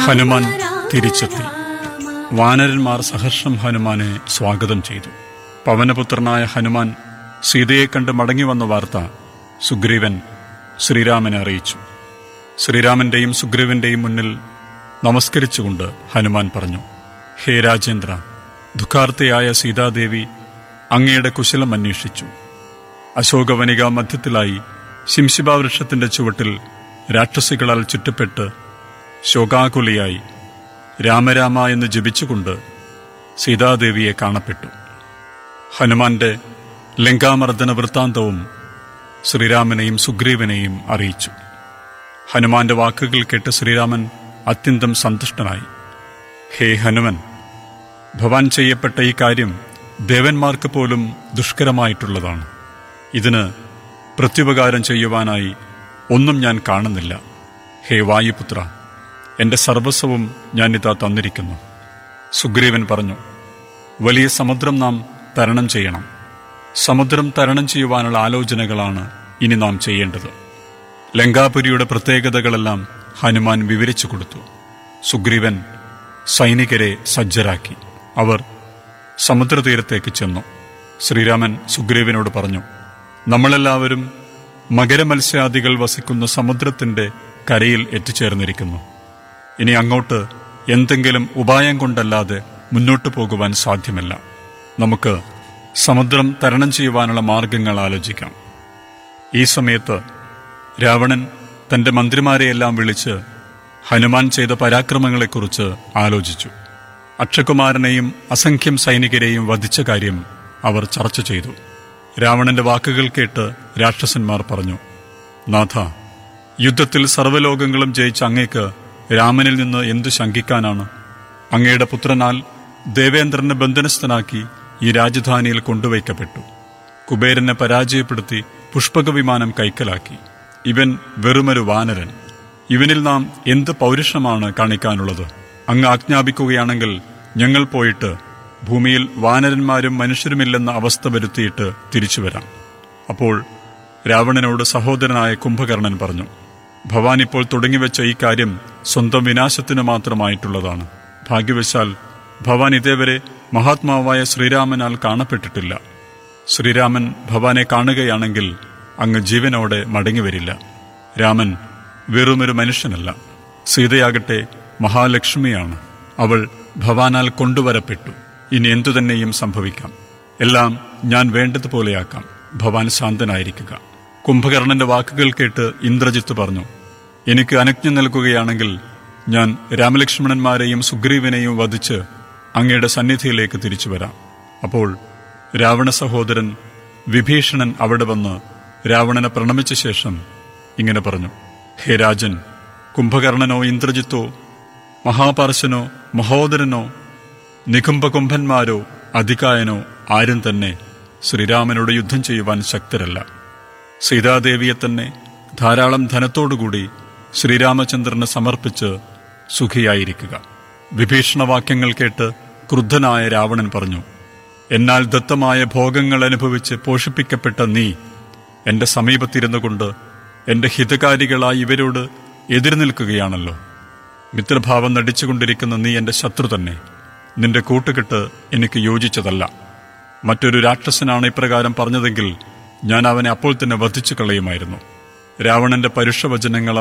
ഹനുമാൻ തിരിച്ചെത്തി വാനരന്മാർ സഹർഷം ഹനുമാനെ സ്വാഗതം ചെയ്തു പവനപുത്രനായ ഹനുമാൻ സീതയെ കണ്ട് മടങ്ങി വന്ന വാർത്ത സുഗ്രീവൻ ശ്രീരാമനെ അറിയിച്ചു ശ്രീരാമന്റെയും സുഗ്രീവന്റെയും മുന്നിൽ നമസ്കരിച്ചുകൊണ്ട് ഹനുമാൻ പറഞ്ഞു ഹേ രാജേന്ദ്ര ദുഃഖാർത്തയായ സീതാദേവി അങ്ങയുടെ കുശലം അന്വേഷിച്ചു അശോകവനിക മധ്യത്തിലായി ശിംശിബാ വൃക്ഷത്തിന്റെ ചുവട്ടിൽ രാക്ഷസികളാൽ ചുറ്റപ്പെട്ട് ശോകാകുലിയായി രാമരാമ എന്ന് ജപിച്ചുകൊണ്ട് സീതാദേവിയെ കാണപ്പെട്ടു ഹനുമാന്റെ ലങ്കാമർദ്ദന വൃത്താന്തവും ശ്രീരാമനെയും സുഗ്രീവനെയും അറിയിച്ചു ഹനുമാന്റെ വാക്കുകൾ കേട്ട് ശ്രീരാമൻ അത്യന്തം സന്തുഷ്ടനായി ഹേ ഹനുമൻ ഭവാൻ ചെയ്യപ്പെട്ട ഈ കാര്യം ദേവന്മാർക്ക് പോലും ദുഷ്കരമായിട്ടുള്ളതാണ് ഇതിന് പ്രത്യുപകാരം ചെയ്യുവാനായി ഒന്നും ഞാൻ കാണുന്നില്ല ഹേ വായുപുത്ര എന്റെ സർവസ്വവും ഞാനിതാ തന്നിരിക്കുന്നു സുഗ്രീവൻ പറഞ്ഞു വലിയ സമുദ്രം നാം തരണം ചെയ്യണം സമുദ്രം തരണം ചെയ്യുവാനുള്ള ആലോചനകളാണ് ഇനി നാം ചെയ്യേണ്ടത് ലങ്കാപുരിയുടെ പ്രത്യേകതകളെല്ലാം ഹനുമാൻ വിവരിച്ചു കൊടുത്തു സുഗ്രീവൻ സൈനികരെ സജ്ജരാക്കി അവർ സമുദ്രതീരത്തേക്ക് ചെന്നു ശ്രീരാമൻ സുഗ്രീവനോട് പറഞ്ഞു നമ്മളെല്ലാവരും മകരമത്സ്യാദികൾ വസിക്കുന്ന സമുദ്രത്തിന്റെ കരയിൽ എത്തിച്ചേർന്നിരിക്കുന്നു ഇനി അങ്ങോട്ട് എന്തെങ്കിലും ഉപായം കൊണ്ടല്ലാതെ മുന്നോട്ടു പോകുവാൻ സാധ്യമല്ല നമുക്ക് സമുദ്രം തരണം ചെയ്യുവാനുള്ള മാർഗങ്ങൾ ആലോചിക്കാം ഈ സമയത്ത് രാവണൻ തന്റെ മന്ത്രിമാരെയെല്ലാം വിളിച്ച് ഹനുമാൻ ചെയ്ത പരാക്രമങ്ങളെക്കുറിച്ച് ആലോചിച്ചു അക്ഷകുമാരനെയും അസംഖ്യം സൈനികരെയും വധിച്ച കാര്യം അവർ ചർച്ച ചെയ്തു രാവണന്റെ വാക്കുകൾ കേട്ട് രാക്ഷസന്മാർ പറഞ്ഞു നാഥ യുദ്ധത്തിൽ സർവ്വലോകങ്ങളും ജയിച്ച അങ്ങേക്ക് രാമനിൽ നിന്ന് എന്തു ശങ്കിക്കാനാണ് അങ്ങയുടെ പുത്രനാൽ ദേവേന്ദ്രനെ ബന്ധനസ്ഥനാക്കി ഈ രാജധാനിയിൽ കൊണ്ടുവയ്ക്കപ്പെട്ടു കുബേരനെ പരാജയപ്പെടുത്തി പുഷ്പക വിമാനം കൈക്കലാക്കി ഇവൻ വെറുമൊരു വാനരൻ ഇവനിൽ നാം എന്ത് പൗരുഷമാണ് കാണിക്കാനുള്ളത് അങ്ങ് ആജ്ഞാപിക്കുകയാണെങ്കിൽ ഞങ്ങൾ പോയിട്ട് ഭൂമിയിൽ വാനരന്മാരും മനുഷ്യരുമില്ലെന്ന അവസ്ഥ വരുത്തിയിട്ട് തിരിച്ചു വരാം അപ്പോൾ രാവണനോട് സഹോദരനായ കുംഭകർണൻ പറഞ്ഞു ഭവാൻ ഇപ്പോൾ തുടങ്ങിവെച്ച ഈ കാര്യം സ്വന്തം വിനാശത്തിന് മാത്രമായിട്ടുള്ളതാണ് ഭാഗ്യവശാൽ ഭവാൻ ഇതേവരെ മഹാത്മാവായ ശ്രീരാമനാൽ കാണപ്പെട്ടിട്ടില്ല ശ്രീരാമൻ ഭവാനെ കാണുകയാണെങ്കിൽ അങ്ങ് ജീവനോടെ മടങ്ങിവരില്ല രാമൻ വെറുമൊരു മനുഷ്യനല്ല സീതയാകട്ടെ മഹാലക്ഷ്മിയാണ് അവൾ ഭവാനാൽ കൊണ്ടുവരപ്പെട്ടു ഇനി എന്തുതന്നെയും സംഭവിക്കാം എല്ലാം ഞാൻ വേണ്ടതുപോലെയാക്കാം ഭവാൻ ശാന്തനായിരിക്കുക കുംഭകർണന്റെ വാക്കുകൾ കേട്ട് ഇന്ദ്രജിത്ത് പറഞ്ഞു എനിക്ക് അനുജ്ഞ നൽകുകയാണെങ്കിൽ ഞാൻ രാമലക്ഷ്മണന്മാരെയും സുഗ്രീവനെയും വധിച്ച് അങ്ങയുടെ സന്നിധിയിലേക്ക് തിരിച്ചു വരാം അപ്പോൾ രാവണ സഹോദരൻ വിഭീഷണൻ അവിടെ വന്ന് രാവണനെ പ്രണമിച്ച ശേഷം ഇങ്ങനെ പറഞ്ഞു ഹേ രാജൻ കുംഭകർണനോ ഇന്ദ്രജിത്തോ മഹാപാർശനോ മഹോദരനോ നികുംഭകുംഭന്മാരോ അധികായനോ ആരും തന്നെ ശ്രീരാമനോട് യുദ്ധം ചെയ്യുവാൻ ശക്തരല്ല സീതാദേവിയെ തന്നെ ധാരാളം ധനത്തോടുകൂടി ശ്രീരാമചന്ദ്രന് സമർപ്പിച്ച് സുഖിയായിരിക്കുക വിഭീഷണവാക്യങ്ങൾ കേട്ട് ക്രുദ്ധനായ രാവണൻ പറഞ്ഞു എന്നാൽ ദത്തമായ ഭോഗങ്ങൾ അനുഭവിച്ച് പോഷിപ്പിക്കപ്പെട്ട നീ എന്റെ സമീപത്തിരുന്നു കൊണ്ട് എന്റെ ഹിതകാരികളായി ഇവരോട് എതിര് നിൽക്കുകയാണല്ലോ മിത്രഭാവം നടിച്ചുകൊണ്ടിരിക്കുന്ന നീ എന്റെ ശത്രു തന്നെ നിന്റെ കൂട്ടുകെട്ട് എനിക്ക് യോജിച്ചതല്ല മറ്റൊരു രാക്ഷസനാണ് ഇപ്രകാരം പറഞ്ഞതെങ്കിൽ ഞാൻ അവനെ അപ്പോൾ തന്നെ വധിച്ചു കളയുമായിരുന്നു രാവണന്റെ പരുഷവചനങ്ങളാൽ